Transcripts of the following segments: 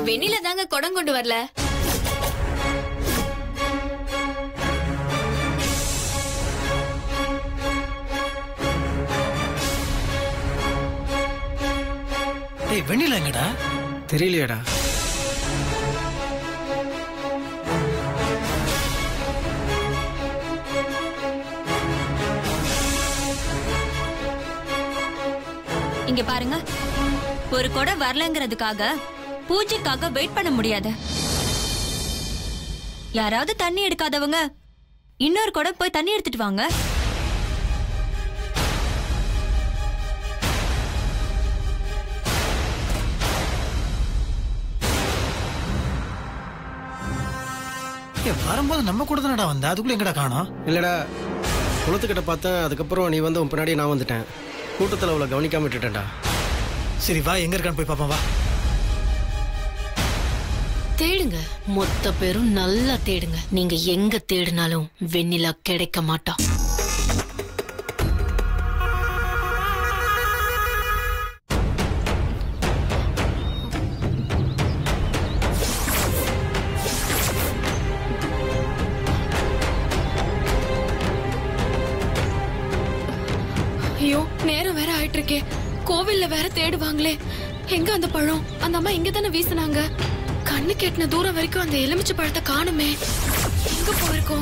வெண்ணில தாங்க குடம் கொண்டு வரல டேய் வெண்ணிலா எங்கடா தெரியலையாடா இங்க பாருங்க ஒரு குடம் வரலங்கிறதுக்காக பூஜைக்காக வெயிட் பண்ண முடியாது யாராவது தண்ணி எடுக்காதவங்க இன்னொரு குடம் போய் தண்ணி எடுத்துட்டு வாங்க ஏய், வரும்போது நம்ம கூட தானடா வந்த அதுக்குள்ள எங்கடா காணோம் இல்லைடா குளத்துக்கிட்ட பார்த்தேன் அதுக்கப்புறம் நீ வந்து உன் பின்னாடி நான் வந்துட்டேன் கூட்டத்தில் அவ்வளோ கவனிக்காம விட்டுட்டேன்டா சரி வா எங்க இருக்கான்னு போய் பாப்போம் வா தேடுங்க மொத்த பேரும் நல்லா தேடுங்க நீங்க எங்க தேடினாலும் வெண்ணிலா கிடைக்க மாட்டா ஐயோ நேரம் வேற ஆயிட்டு இருக்கே கோவில்ல வேற தேடுவாங்களே எங்க அந்த பழம் அந்த அம்மா இங்க தானே வீசுனாங்க கண்ணு கெட்டின தூரம் வரைக்கும் அந்த எலுமிச்சை பழத்தை காணுமே எங்க போயிருக்கோம்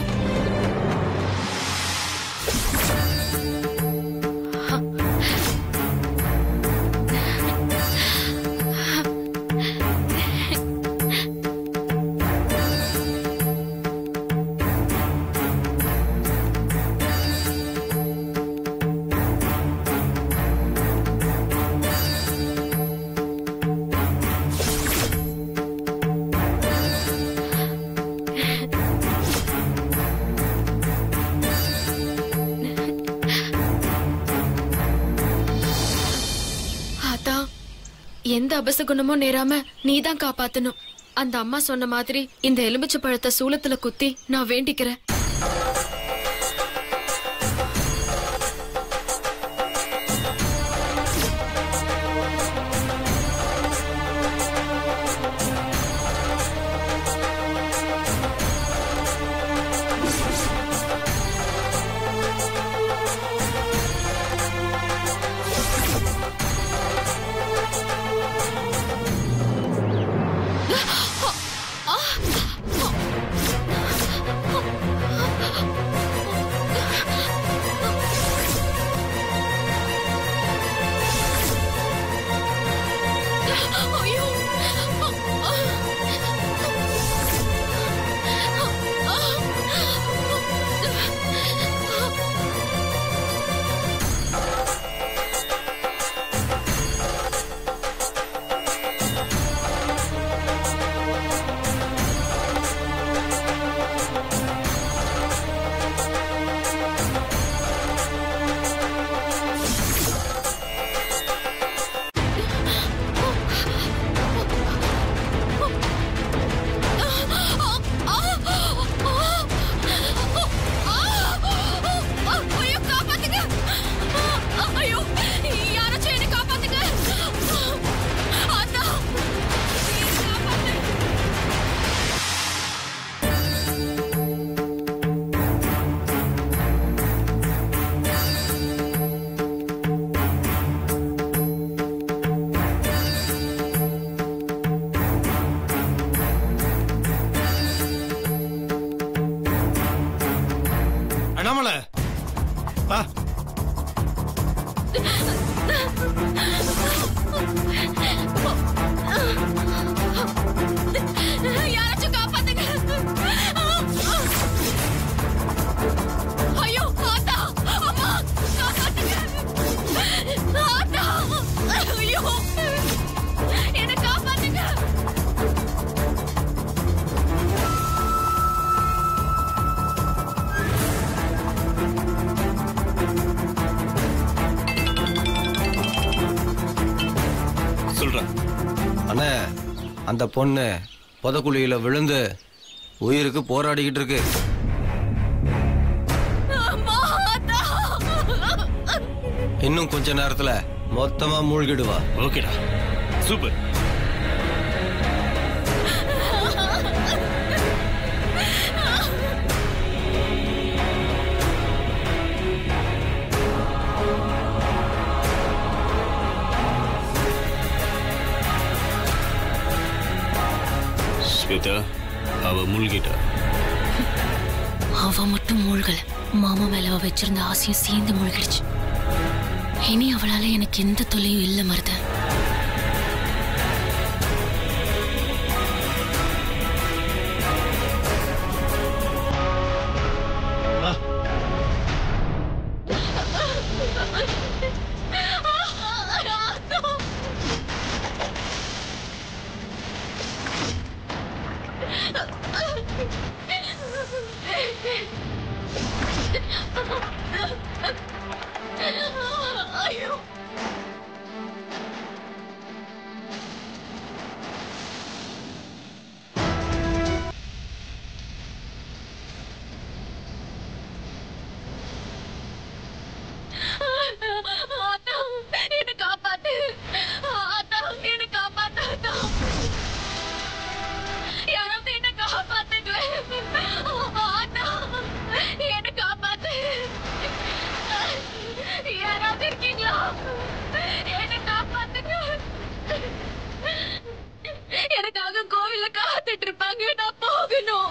அதான் எந்த அபசகுணமும் நேராம நீதான் காப்பாத்தணும் அந்த அம்மா சொன்ன மாதிரி இந்த எலுமிச்சை பழத்தை சூலத்துல குத்தி நான் வேண்டிக்கிறேன் ஐயோ ஐயோ காப்பாத்துங்க ஐயோ யாராச்சும் என்ன காப்பாத்துங்க அண்ணா காப்பாத்து அண்ணாமலை வா யாராச்சும் காப்பாத்துங்க ஐயோ ஆத்தா அம்மா காப்பாத்துங்க ஆத்தா ஐயோ என்ன காப்பாத்துங்க சொல்றேன் அண்ணே அந்த பொண்ணு புதக்குழியில விழுந்து உயிருக்கு போராடிக்கிட்டு இருக்கு அம்மா ஆத்தா இன்னும் கொஞ்ச நேரத்துல மொத்தமா மூழ்கிடுவா ஓகேடா சூப்பர் கீதா அவ மூழ்கிட்டா அவ மட்டும் மூழ்கல மாமா மேல அவ வச்சிருந்த ஆசையும் சேர்ந்து மூழ்கிடுச்சு இனி அவளால எனக்கு எந்த தொல்லையும் இல்ல மருத என்ன காப்பாத்து ஆத்தா என்ன காப்பாத்து ஆத்தா யாராவது என்ன காப்பாத்துங்க ஆத்தா என்ன காப்பாத்து யாராவது இருக்கீங்களா என்ன காப்பாத்துங்க எனக்காக கோவில்ல காத்துட்டு இருப்பாங்க நான் போகணும்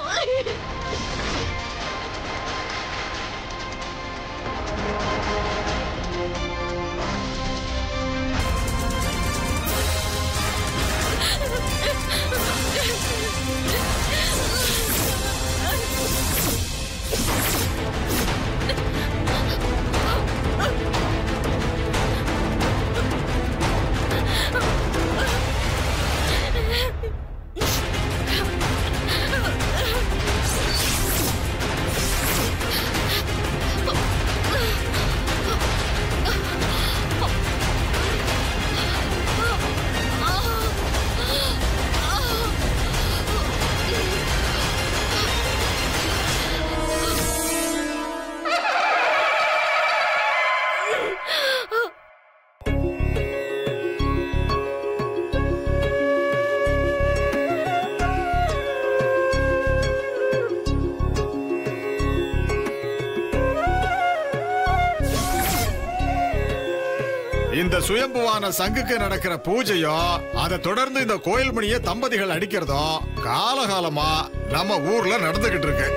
இந்த சுயம்புவான சங்குக்கு நடக்கிற பூஜையும் அதை தொடர்ந்து இந்த கோயில் மணியை தம்பதிகள் அடிக்கிறதும் காலகாலமா நம்ம ஊர்ல நடந்துகிட்டு இருக்கு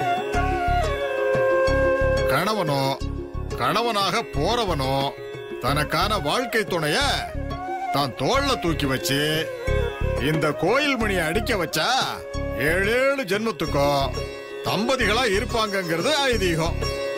கணவனோ கணவனாக போறவனோ தனக்கான வாழ்க்கை துணைய தான் தோல்ல தூக்கி வச்சு இந்த கோயில் மணியை அடிக்க வச்சா ஏழேழு ஜென்மத்துக்கும் தம்பதிகளா இருப்பாங்கங்கிறது ஐதீகம்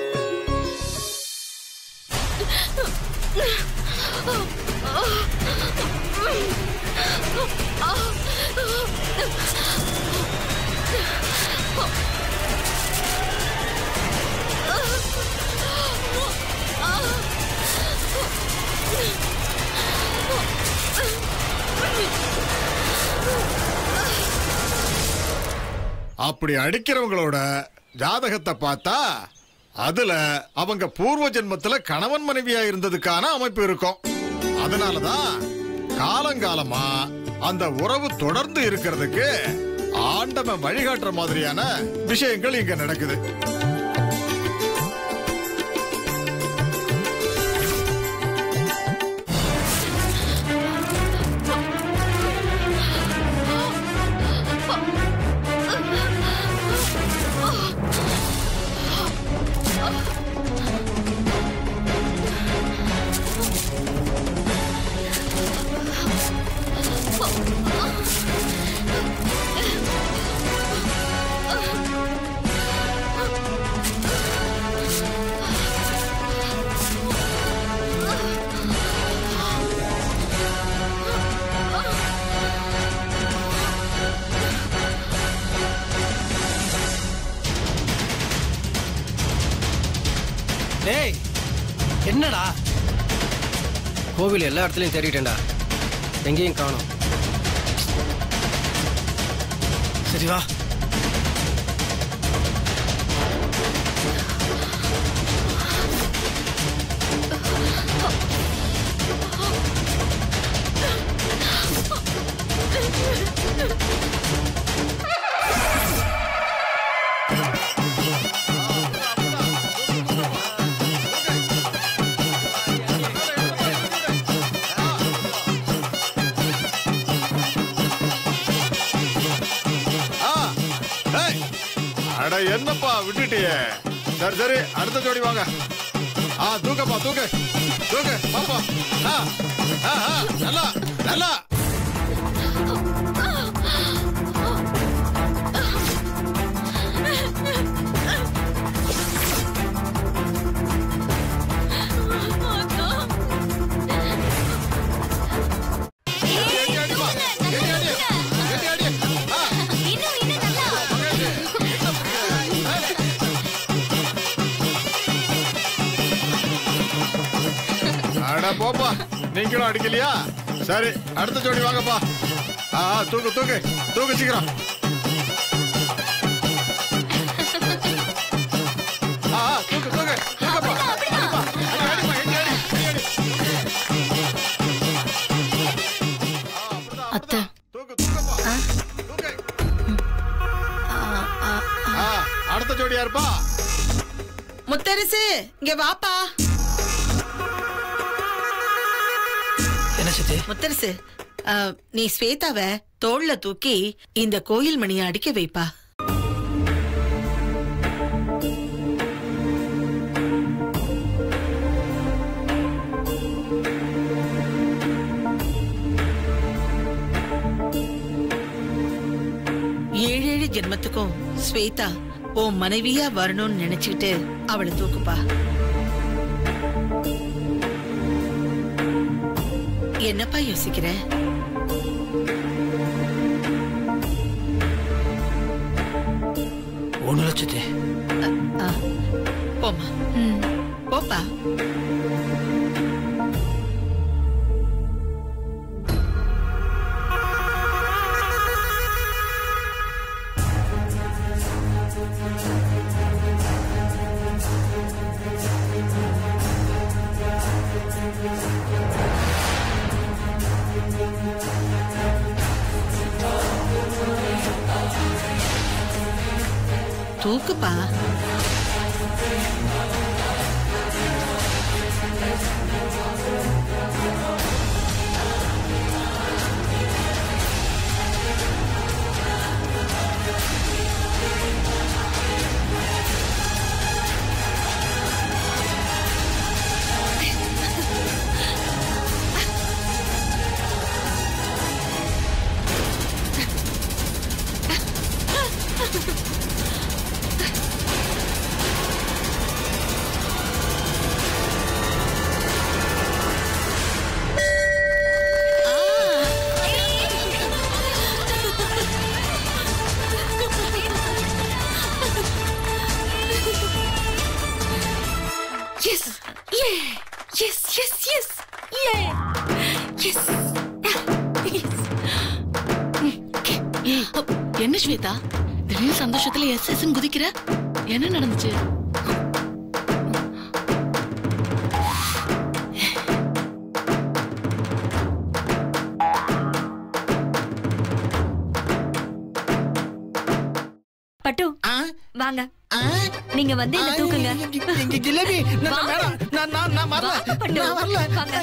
அப்படி அடிக்கிறவங்களோட ஜாதகத்தை பார்த்தா அதுல அவங்க பூர்வ ஜென்மத்துல கணவன் மனைவியா இருந்ததுக்கான அமைப்பு இருக்கும் அதனாலதான் காலங்காலமா அந்த உறவு தொடர்ந்து இருக்கிறதுக்கு ஆண்டவன் வழிகாட்டுற மாதிரியான விஷயங்கள் இங்க நடக்குது டேய் என்னடா கோவில் எல்லா இடத்துலையும் தேடிட்டேன்டா எங்கேயும் காணோம் சரி வா அட என்னப்பா விட்டுட்டியே சரி சரி அடுத்த ஜோடி வாங்க ஆ தூக்கப்பா தூக்கு தூக்கு பாப்பா ஆ ஆ, ஆ, நல்லா நல்லா எட்டி அடிப்பா. எட்டி அடி. எட்டி அடி. ஆ, இன்னும் இன்னும் நல்லா அட போப்பா நீங்களும் அடிக்கலையா சரி அடுத்த ஜோடி வாங்கப்பா ஆ ஆ, தூக்கு தூக்கு தூக்கு சீக்கிரம் ஆ ஆ, தூக்கு தூக்கு தூக்கப்பா அடிப்பா. அடி, அடிப்பா, எட்டி அடி, எட்டி அடி. ஆ, அப்படிதான், அத்தை. அப்படிதான். தூக்கு தூக்கப்பா தூக்கு ஆ அடுத்த ஜோடி யாருப்பா முத்தரசு இங்க வாப்பா என்ன சித்தி முத்தரசு ஆ, நீ ஸ்வேதாவ தோள்ல தூக்கி இந்த கோயில் மணியை அடிக்க வைப்பா ஏழு ஏழு ஜென்மத்துக்கும் ஸ்வேதா உன் மனைவியா வரணும்னு நினைச்சுக்கிட்டு அவளை தூக்குப்பா என்னப்பா யோசிக்கிற ஒண்ணு சித்தி ஆ, போம்மா போப்பா தூக்குப்பா எஸ் ஏ எஸ் எஸ் எஸ் ஏ எஸ் என்ன ஸ்வேதா திடீர்னு சந்தோஷத்துல எஸ் எஸ் குதிக்கிற என்ன நடந்துச்சு பட்டு ஆ வாங்க ஆ நீங்க வந்து என்ன தூக்குங்க இங்க ஜிலேபி நான் நான் வேணாம். நான் நான் நான் வரல வாங்க, பட்டு. நான் வரல வாங்க.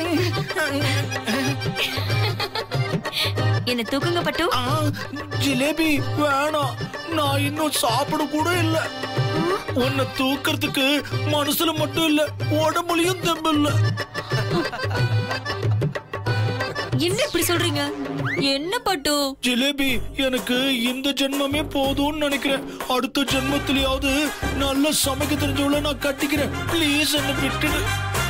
என்ன தூக்குங்க பட்டு ஆ, ஜிலேபி வேணாம் நான் இன்னும் சாப்பிட கூட இல்ல உன்னை தூக்கறதுக்கு மனசுல மட்டும் இல்ல உடம்புலயும் தெம்பு இல்ல என்ன இப்படி சொல்றீங்க என்ன பட்டு ஜிலேபி எனக்கு இந்த ஜென்மமே போதும்னு நினைக்கிறேன் அடுத்த ஜென்மத்திலயாவது நல்லா சமைக்க தெரிஞ்சவள நான் கட்டிக்கிறேன் ப்ளீஸ் என்ன விட்டுடு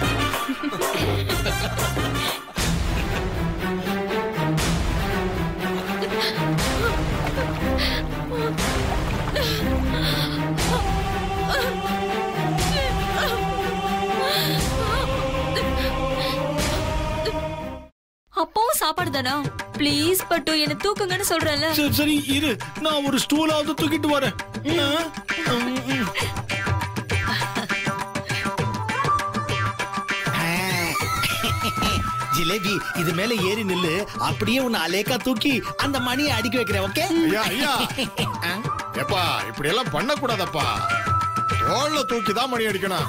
அப்பவும் சாப்பாடு தானா ப்ளீஸ் பட்டு என்ன தூக்குங்கன்னு சொல்றேன்ல சரி சரி இரு நான் ஒரு ஸ்டூலாவது தூக்கிட்டு வரேன் ஆ? ம், ம். ஜிலேபி இது மேல ஏறி நில்லு அப்படியே உன்னை அலேக்கா தூக்கி அந்த மணியை அடிக்க வைக்கிறேன் ஓகே ஐயா ஐயா எப்பா இப்படி எல்லாம் பண்ணக்கூடாதப்பா தோல்ல தூக்கி தான் மணி அடிக்கணும்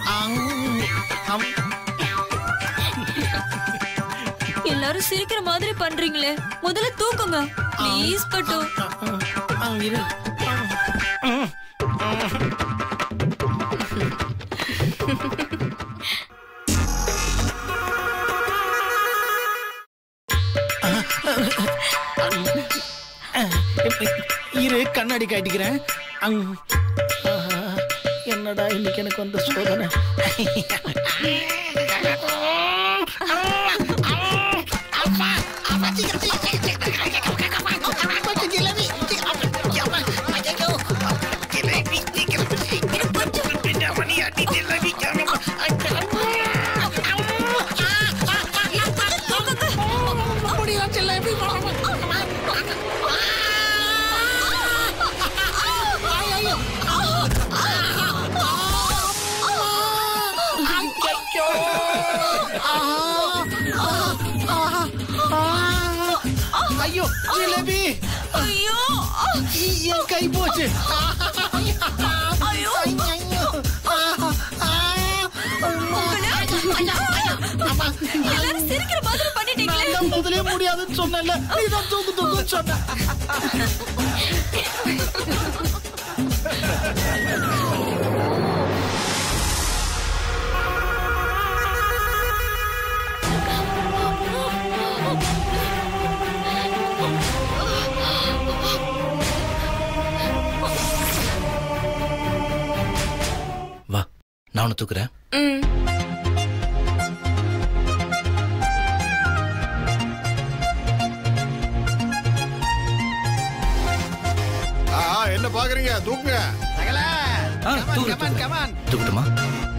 எல்லாரும் சிரிக்கிற மாதிரி பண்றீங்களே முதல்ல தூக்குங்க ப்ளீஸ் பட்டு இரு இரு கண்ணாடி காட்டிக்கிறேன் அங். ஆஹா, என்னடா இன்னைக்கு எனக்கு வந்த சோதனை ஐயோ ஜிலேபி ஐயோ என் கை போச்சு ஐயோ எல்லாரும் சிரிக்கிற மாதிரி பண்ணிட்டீங்களே நான் முதலே முடியாதுன்னு சொன்னேன்ல நீ தான் தூக்கு தூக்குன்னு சொன்ன வா நான் உன்னை தூக்குறேன் ம் ஆ, என்ன பாக்குறீங்க தூக்குங்க ஆ, தூக்கு, தூக்கு. தூக்கட்டுமா